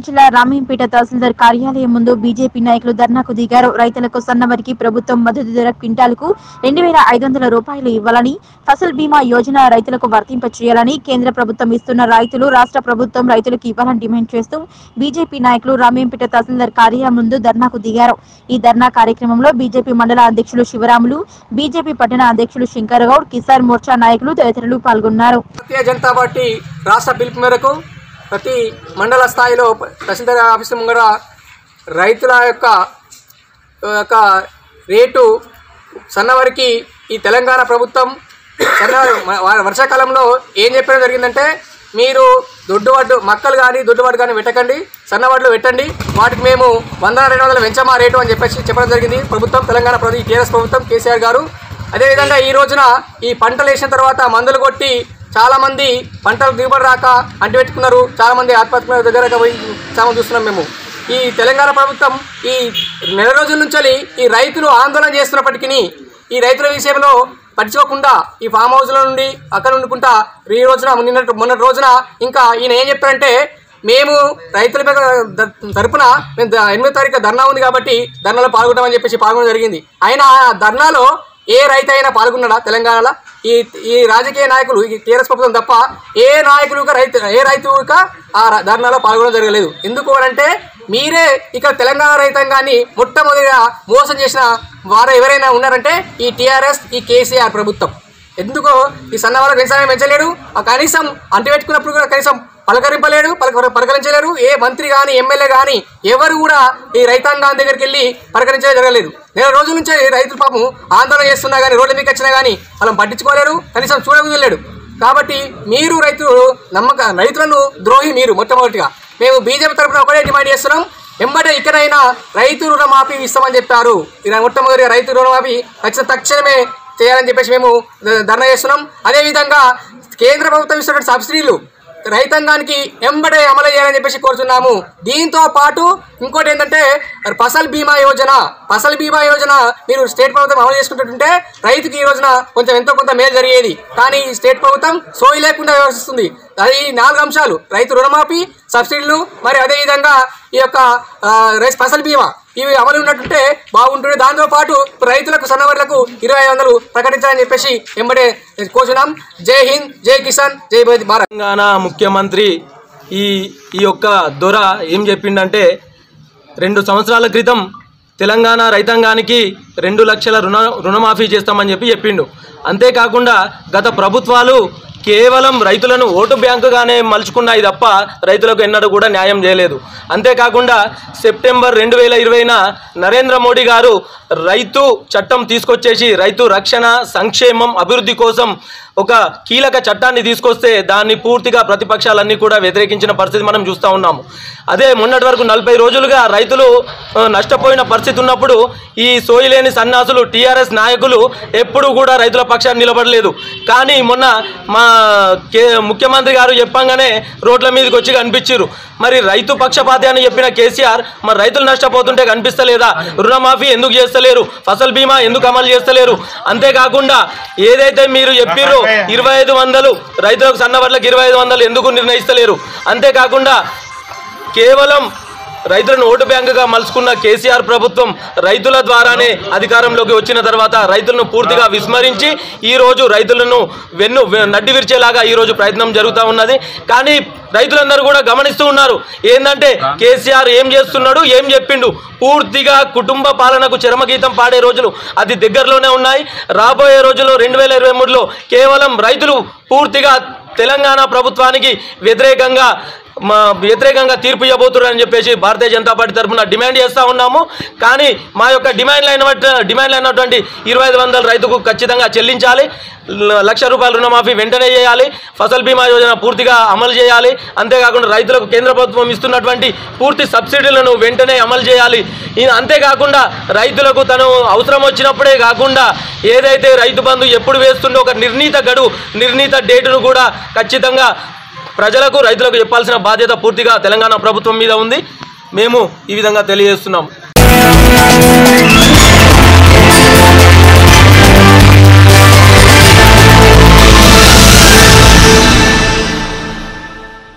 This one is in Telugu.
జిల్లా రామేంపేట తహసీల్దార్ కార్యాలయం ముందు బీజేపీ నాయకులు ధర్నాకు దిగారు రైతులకు సన్నవరికి ప్రభుత్వం మద్దతు ధర క్వింటాలకు రెండు వేల ఐదు వందల రూపాయలు ఇవ్వాలని ఫసల్ బీమా యోజన రైతులకు వర్తింప చేయాలని కేంద్ర ప్రభుత్వం ఇస్తున్న రైతులు రాష్ట్ర ప్రభుత్వం రైతులకు ఇవ్వాలని డిమాండ్ చేస్తూ బీజేపీ నాయకులు రామేంపేట తహసీల్దార్ కార్యాలయం ముందు ధర్నాకు దిగారు ఈ ధర్నా కార్యక్రమంలో బీజేపీ మండల అధ్యక్షులు శివరాములు బీజేపీ పట్టణ అధ్యక్షులు శంకర్ గౌడ్ కిసాన్ మోర్చా నాయకులు తదితరులు పాల్గొన్నారు భారతీయ జనతా పార్టీ రాష్ట్ర పిలుపు మేరకు ప్రతి మండల స్థాయిలో తహసీల్దార్ ఆఫీసు ముంగర రైతుల యొక్క యొక్క రేటు సన్నవరికి ఈ తెలంగాణ ప్రభుత్వం సన్న వ- వర్షాకాలంలో ఏం చెప్పడం జరిగిందంటే మీరు దొడ్డువడ్డు మక్కలు కానీ దొడ్డువడ్డు కానీ పెట్టకండి సన్నవడ్లు పెట్టండి వాటికి మేము వంద రెండు వందల వెంచమా రేటు అని చెప్పేసి చెప్పడం జరిగింది ప్రభుత్వం తెలంగాణ ప్రభుత్వం టీఆర్ఎస్ ప్రభుత్వం కేసీఆర్ గారు అదేవిధంగా ఈ రోజున ఈ పంటలు వేసిన తర్వాత మందులు కొట్టి చాలా మంది పంటలు దిగుబడి రాక అంటిపెట్టుకున్నారు చాలా మంది ఆత్మహత్య దగ్గర పోయి చాలా మంది చూస్తున్నాం మేము ఈ తెలంగాణ ప్రభుత్వం ఈ నెల రోజుల నుంచి ఈ రైతులు ఆందోళన చేస్తున్నప్పటికీ ఈ రైతుల విషయంలో పట్టించుకోకుండా ఈ ఫామ్ హౌస్ల నుండి అక్కడ ఉండుకుంటా ఈ రోజున నిన్న మొన్నటి రోజున ఇంకా ఈయన ఏం చెప్పారంటే మేము రైతుల మీద ద- తరపున మేము ద- ఎనిమిదో తారీఖు ధర్నా ఉంది కాబట్టి ధర్నాలో పాల్గొంటామని చెప్పేసి పాల్గొనడం జరిగింది అయినా ఆ ధర్నాలో ఏ రైతు అయినా పాల్గొన్నాడా తెలంగాణలో ఈ ఈ రాజకీయ నాయకులు ఈ టీఆర్ఎస్ ప్రభుత్వం తప్ప ఏ నాయకులు రైతు ఏ రైతు ఆ ర- ధర్నాలో పాల్గొనడం జరగలేదు ఎందుకు అంటే మీరే ఇక్కడ తెలంగాణ రైతాంగాన్ని మొట్టమొదటిగా మోసం చేసిన వారు ఎవరైనా ఉన్నారంటే ఈ టీఆర్ఎస్ ఈ కేసీఆర్ ప్రభుత్వం ఎందుకో ఈ సన్నవాళ్ళ వ్యవసాయం పెంచలేడు ఆ కనీసం అంటి పెట్టుకున్నప్పుడు కూడా కనీసం పలకరింపలేడు పలక పలకరించలేరు ఏ మంత్రి కానీ ఎమ్మెల్యే కానీ ఎవరు కూడా ఈ రైతాంగం దగ్గరికి వెళ్ళి పలకరించే జరగలేదు నెల రోజుల నుంచే రైతులు పాపం ఆందోళన చేస్తున్నా కానీ రోడ్ల మీకు వచ్చినా కానీ వాళ్ళని పట్టించుకోలేరు కనీసం చూడలేడు కాబట్టి మీరు రైతులు నమ్మక రైతులను ద్రోహి మీరు మొట్టమొదటిగా మేము బీజేపీ తరఫున ఒకటే డిమాండ్ చేస్తున్నాం ఎంబటే ఇక్కడైనా రైతు రుణమాఫీ ఇస్తామని చెప్పారు ఇలా మొట్టమొదటిగా రైతు రుణమాఫీ ఖచ్చితంగా తక్షణమే చేయాలని చెప్పేసి మేము ధ- ధర్నా చేస్తున్నాం అదేవిధంగా కేంద్ర ప్రభుత్వం ఇస్తున్నటువంటి సబ్సిడీలు రైతాంగానికి ఎంబడే అమలు చేయాలని చెప్పేసి కోరుతున్నాము దీంతో పాటు ఇంకోటి ఏంటంటే ఫసల్ బీమా యోజన ఫసల్ బీమా యోజన మీరు స్టేట్ ప్రభుత్వం అమలు చేసుకుంటుంటే రైతుకి ఈ రోజున కొంచెం ఎంతో కొంత మేలు జరిగేది కానీ ఈ స్టేట్ ప్రభుత్వం సోయి లేకుండా వ్యవహరిస్తుంది అది ఈ నాలుగు అంశాలు రైతు రుణమాఫీ సబ్సిడీలు మరి అదేవిధంగా ఈ యొక్క ఆ, రైస్ ఫసల్ బీమా ఇవి అమలు ఉన్నట్టుంటే బాగుంటుంది దాంతో పాటు రైతులకు సన్నవరులకు ఇరవై ఐదు వందలు ప్రకటించాలని చెప్పేసి ఎంబడే కోరుచున్నాం జై హింద్ జై కిసాన్ జై భారత్ తెలంగాణ ముఖ్యమంత్రి ఈ ఈ యొక్క దొర ఏం చెప్పిండంటే రెండు సంవత్సరాల క్రితం తెలంగాణ రైతాంగానికి రెండు లక్షల రుణ రుణమాఫీ చేస్తామని చెప్పి చెప్పిండు అంతేకాకుండా గత ప్రభుత్వాలు కేవలం రైతులను ఓటు బ్యాంకుగానే మలుచుకున్నాయి తప్ప రైతులకు ఎన్నడూ కూడా న్యాయం చేయలేదు అంతేకాకుండా సెప్టెంబర్ రెండు వేల ఇరవైన నరేంద్ర మోడీ గారు రైతు చట్టం తీసుకొచ్చేసి రైతు రక్షణ సంక్షేమం అభివృద్ధి కోసం ఒక కీలక చట్టాన్ని తీసుకొస్తే దాన్ని పూర్తిగా ప్రతిపక్షాలన్నీ కూడా వ్యతిరేకించిన పరిస్థితి మనం చూస్తూ ఉన్నాము అదే మొన్నటి వరకు నలభై రోజులుగా రైతులు ఆ, నష్టపోయిన పరిస్థితి ఉన్నప్పుడు ఈ సోయిలేని సన్నాసులు టీఆర్ఎస్ నాయకులు ఎప్పుడూ కూడా రైతుల పక్షాన్ని నిలబడలేదు కానీ మొన్న మా కే ముఖ్యమంత్రి గారు చెప్పంగానే రోడ్ల మీదకి వచ్చి కనిపించారు మరి రైతు పక్షపాతి అని చెప్పిన కేసీఆర్ మరి రైతులు నష్టపోతుంటే కనిపిస్తలేదా రుణమాఫీ ఎందుకు చేస్తలేరు ఫసల్ బీమా ఎందుకు అమలు చేస్తలేరు అంతేకాకుండా ఏదైతే మీరు చెప్పిర్రో ఇరవై ఐదు వందలు రైతులకు సన్నవడ్లకు ఇరవై ఐదు వందలు ఎందుకు నిర్ణయిస్తలేరు అంతేకాకుండా కేవలం రైతులను ఓటు బ్యాంకుగా మలుచుకున్న కేసీఆర్ ప్రభుత్వం రైతుల ద్వారానే అధికారంలోకి వచ్చిన తర్వాత రైతులను పూర్తిగా విస్మరించి ఈ రోజు రైతులను వెన్ను వె- నడ్డి విరిచేలాగా ఈ రోజు ప్రయత్నం జరుగుతూ ఉన్నది కానీ రైతులందరూ కూడా గమనిస్తూ ఉన్నారు ఏంటంటే కేసీఆర్ ఏం చేస్తున్నాడు ఏం చెప్పిండు పూర్తిగా కుటుంబ పాలనకు చరమగీతం పాడే రోజులు అది దగ్గరలోనే ఉన్నాయి రాబోయే రోజుల్లో రెండు వేల ఇరవై మూడులో కేవలం రైతులు పూర్తిగా తెలంగాణ ప్రభుత్వానికి వ్యతిరేకంగా మా వ్యతిరేకంగా తీర్పు ఇవ్వబోతున్నారని చెప్పేసి భారతీయ జనతా పార్టీ తరఫున డిమాండ్ చేస్తూ ఉన్నాము కానీ మా యొక్క డిమాండ్లు అయినటువంటి డిమాండ్లు అయినటువంటి ఇరవై ఐదు వందల రైతుకు ఖచ్చితంగా చెల్లించాలి ల- లక్ష రూపాయల రుణమాఫీ వెంటనే చేయాలి ఫసల్ బీమా యోజన పూర్తిగా అమలు చేయాలి అంతేకాకుండా రైతులకు కేంద్ర ప్రభుత్వం ఇస్తున్నటువంటి పూర్తి సబ్సిడీలను వెంటనే అమలు చేయాలి ఈ- అంతేకాకుండా రైతులకు తను అవసరం వచ్చినప్పుడే కాకుండా ఏదైతే రైతు బంధు ఎప్పుడు వేస్తుండో ఒక నిర్ణీత గడువు నిర్ణీత డేటును కూడా ఖచ్చితంగా ప్రజలకు రైతులకు చెప్పాల్సిన బాధ్యత పూర్తిగా తెలంగాణ ప్రభుత్వం మీద ఉంది మేము ఈ విధంగా తెలియజేస్తున్నాం